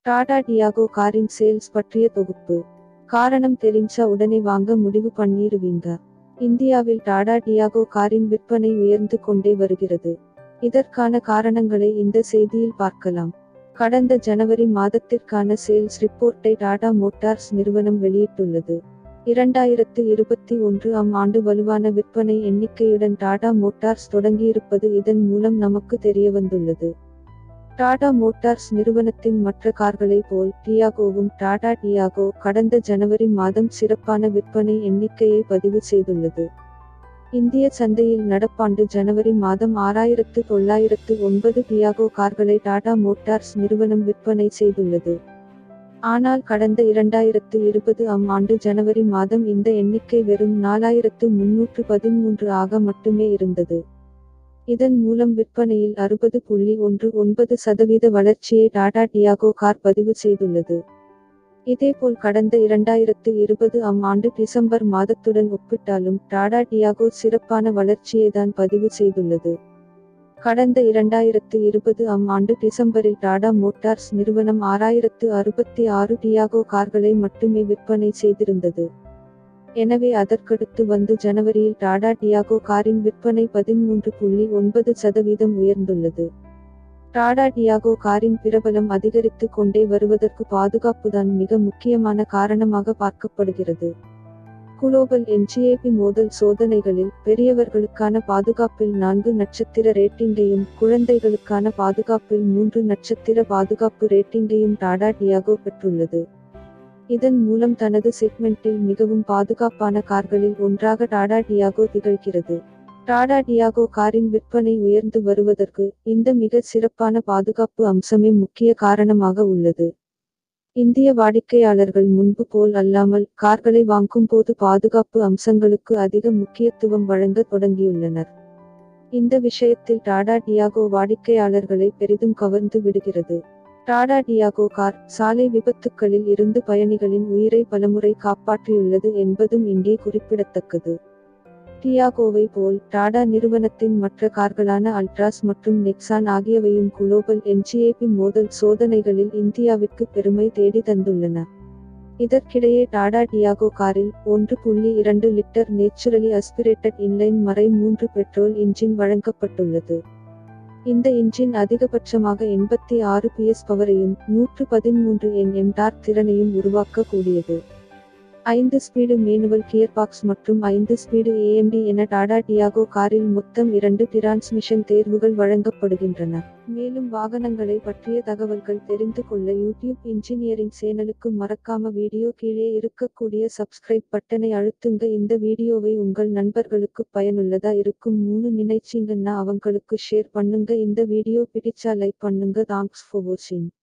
Tata Diego காரின் sales பற்றிய தொகுப்பு காரணம் தெரிஞ்சா உடனே வாங்க முடிவு பண்ணிருவீங்க இந்தியாவில் டாடா டியாகோ காரின் விற்பனை உயர்ந்து கொண்டே வருகிறது இதற்கான காரணங்களை இந்த செய்தியில் பார்க்கலாம் கடந்த ஜனவரி மாதத்திற்கான சேல்ஸ் ரிப்போர்ட்டை டாடா மோட்டார்ஸ் நிறுவனம் வெளியிட்டுள்ளது இரண்டாயிரத்து இருபத்தி ஒன்று ஆம் ஆண்டு வலுவான விற்பனை எண்ணிக்கையுடன் டாடா மோட்டார்ஸ் தொடங்கியிருப்பது இதன் மூலம் நமக்கு தெரியவந்துள்ளது டாடா மோட்டார்ஸ் நிறுவனத்தின் மற்ற கார்களை போல் டியாகோவும் டாடா டியாகோ கடந்த ஜனவரி மாதம் சிறப்பான விற்பனை எண்ணிக்கையை பதிவு செய்துள்ளது இந்திய சந்தையில் நடப்பாண்டு ஜனவரி மாதம் ஆறாயிரத்து தொள்ளாயிரத்து ஒன்பது டியாகோ கார்களை டாடா மோட்டார்ஸ் நிறுவனம் விற்பனை செய்துள்ளது ஆனால் கடந்த இரண்டாயிரத்து இருபது ஆம் ஆண்டு ஜனவரி மாதம் இந்த எண்ணிக்கை வெறும் நாலாயிரத்து முன்னூற்று பதிமூன்று ஆக மட்டுமே இருந்தது இதன் மூலம் விற்பனையில் அறுபது புள்ளி ஒன்று ஒன்பது சதவீத வளர்ச்சியை டாடா டியாகோ கார் பதிவு செய்துள்ளது இதேபோல் கடந்த இரண்டாயிரத்து இருபது ஆம் ஆண்டு டிசம்பர் மாதத்துடன் ஒப்பிட்டாலும் டாடா டியாகோ சிறப்பான வளர்ச்சியை தான் பதிவு செய்துள்ளது கடந்த இரண்டாயிரத்து இருபது ஆம் ஆண்டு டிசம்பரில் டாடா மோட்டார்ஸ் நிறுவனம் ஆறாயிரத்து அறுபத்தி ஆறு டியாகோ கார்களை மட்டுமே விற்பனை செய்திருந்தது எனவே அதற்கடுத்து வந்து ஜனவரியில் டாடா டியாகோ காரின் விற்பனை பதிமூன்று புள்ளி ஒன்பது சதவீதம் உயர்ந்துள்ளது டாடா டியாகோ காரின் பிரபலம் அதிகரித்து கொண்டே வருவதற்கு பாதுகாப்புதான் மிக முக்கியமான காரணமாக பார்க்கப்படுகிறது குளோபல் என்ஜிஏபி மோதல் சோதனைகளில் பெரியவர்களுக்கான பாதுகாப்பில் நான்கு நட்சத்திர ரேட்டிங்கையும் குழந்தைகளுக்கான பாதுகாப்பில் மூன்று நட்சத்திர பாதுகாப்பு ரேட்டிங்கையும் டாடா டியாகோ பெற்றுள்ளது இதன் மூலம் தனது செக்மெண்டில் மிகவும் பாதுகாப்பான கார்களில் ஒன்றாக டாடா டியாகோ திகழ்கிறது டாடா டியாகோ காரின் விற்பனை உயர்ந்து வருவதற்கு இந்த மிக சிறப்பான பாதுகாப்பு அம்சமே முக்கிய காரணமாக உள்ளது இந்திய வாடிக்கையாளர்கள் முன்பு போல் அல்லாமல் கார்களை வாங்கும் போது பாதுகாப்பு அம்சங்களுக்கு அதிக முக்கியத்துவம் வழங்க தொடங்கியுள்ளனர் இந்த விஷயத்தில் டாடா டியாகோ வாடிக்கையாளர்களை பெரிதும் கவர்ந்து விடுகிறது டாடா டியாகோ கார் சாலை விபத்துக்களில் இருந்து பயணிகளின் உயிரை பலமுறை காப்பாற்றியுள்ளது என்பதும் இங்கே குறிப்பிடத்தக்கது டியாகோவை போல் டாடா நிறுவனத்தின் மற்ற கார்களான அல்ட்ராஸ் மற்றும் நெக்ஸான் ஆகியவையும் குளோபல் என்ஜிஏபி மோதல் சோதனைகளில் இந்தியாவிற்கு பெருமை தேடி தந்துள்ளன இதற்கிடையே டாடா டியாகோ காரில் ஒன்று புள்ளி இரண்டு லிட்டர் நேச்சுரலி அஸ்பிரேட்டட் இன்லைன் மறை மூன்று பெட்ரோல் இன்ஜின் வழங்கப்பட்டுள்ளது இந்த இன்ஜின் அதிகபட்சமாக எண்பத்தி ஆறு பிஎஸ் பவரையும் நூற்று பதிமூன்று என் எம் டார்க் திறனையும் உருவாக்கக்கூடியது ஐந்து ஸ்பீடு மேனுவல் கியர்பாக்ஸ் மற்றும் ஐந்து ஸ்பீடு ஏஎம்டி என டாடா டியாகோ காரில் மொத்தம் இரண்டு டிரான்ஸ்மிஷன் தேர்வுகள் வழங்கப்படுகின்றன மேலும் வாகனங்களை பற்றிய தகவல்கள் தெரிந்து கொள்ள யூடியூப் இன்ஜினியரிங் சேனலுக்கு மறக்காம வீடியோ கீழே இருக்கக்கூடிய சப்ஸ்கிரைப் பட்டனை அழுத்துங்க இந்த வீடியோவை உங்கள் நண்பர்களுக்கு பயனுள்ளதா இருக்கும் மூணு நினைச்சீங்கன்னா அவங்களுக்கு ஷேர் பண்ணுங்க இந்த வீடியோ பிடிச்சா லைக் பண்ணுங்க தேங்க்ஸ் ஃபார் வாட்சிங்